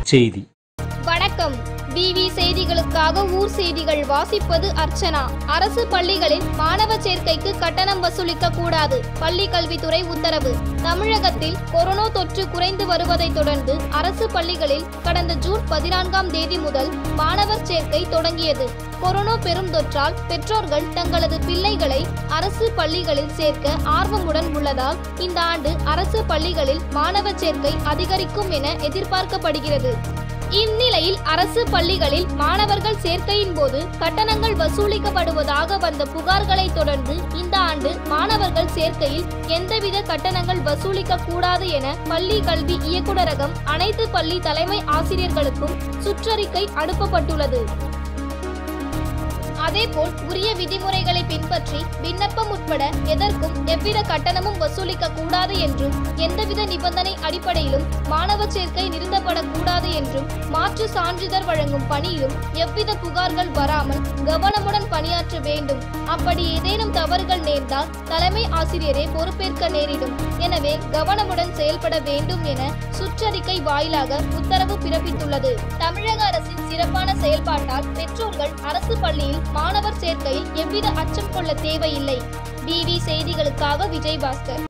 செய்தி வணக்கம் விவி செய்திகளுக்காக ஊர் செய்திகள் வாசிப்பது அர்ச்சனா அரசு பள்ளிகளில் மாணவ சேர்க்கைக்கு கட்டணம் வசூலிக்க கூடாது பள்ளி கல்வித்துறை உத்தரவு தமிழகத்தில் கொரோனா தொற்று குறைந்து வருவதைத் தொடர்ந்து அரசு பள்ளிகளில் கடந்த ஜூன் பதினான்காம் தேதி முதல் மாணவர் சேர்க்கை தொடங்கியது கொரோனா பெரும் தொற்றால் பெற்றோர்கள் தங்களது பிள்ளைகளை அரசு பள்ளிகளில் சேர்க்க ஆர்வமுடன் உள்ளதால் இந்த ஆண்டு அரசு பள்ளிகளில் மாணவர் சேர்க்கை அதிகரிக்கும் என எதிர்பார்க்கப்படுகிறது இந்நிலையில் அரசு பள்ளிகளில் மாணவர்கள் சேர்க்கையின் போது கட்டணங்கள் வசூலிக்கப்படுவதாக வந்த புகார்களை தொடர்ந்து இந்த ஆண்டு மாணவர்கள் சேர்க்கையில் எந்தவித கட்டணங்கள் வசூலிக்க கூடாது என பள்ளி கல்வி இயக்குநரகம் அனைத்து பள்ளி தலைமை ஆசிரியர்களுக்கும் சுற்றறிக்கை அனுப்பப்பட்டுள்ளது அதேபோல் உரிய விதிமுறைகளை பின்பற்றி விண்ணப்பம் உட்பட எதற்கும் எவ்வித கட்டணமும் வசூலிக்க கூடாது என்றும் எந்தவித நிபந்தனை அடிப்படையிலும் மாணவர் சேர்க்கை நிறுத்தப்படக்கூடாது என்றும் மாற்று சான்றிதழ் வழங்கும் பணியிலும் எவ்வித புகார்கள் வராமல் கவனமுடன் பணியாற்ற வேண்டும் அப்படி ஏதேனும் தவறுகள் நேர்ந்தால் தலைமை ஆசிரியரே பொறுப்பேற்க நேரிடும் எனவே கவனமுடன் செயல்பட வேண்டும் என சுற்றறிக்கை வாயிலாக உத்தரவு பிறப்பித்துள்ளது தமிழக அரசின் சிறப்பான செயல்பாட்டால் பெற்றோர்கள் அரசு பள்ளியில் மாணவர் சேர்க்கையில் எவ்வித அச்சம் கொள்ள தேவையில்லை டிவி செய்திகளுக்காக விஜய் பாஸ்கர்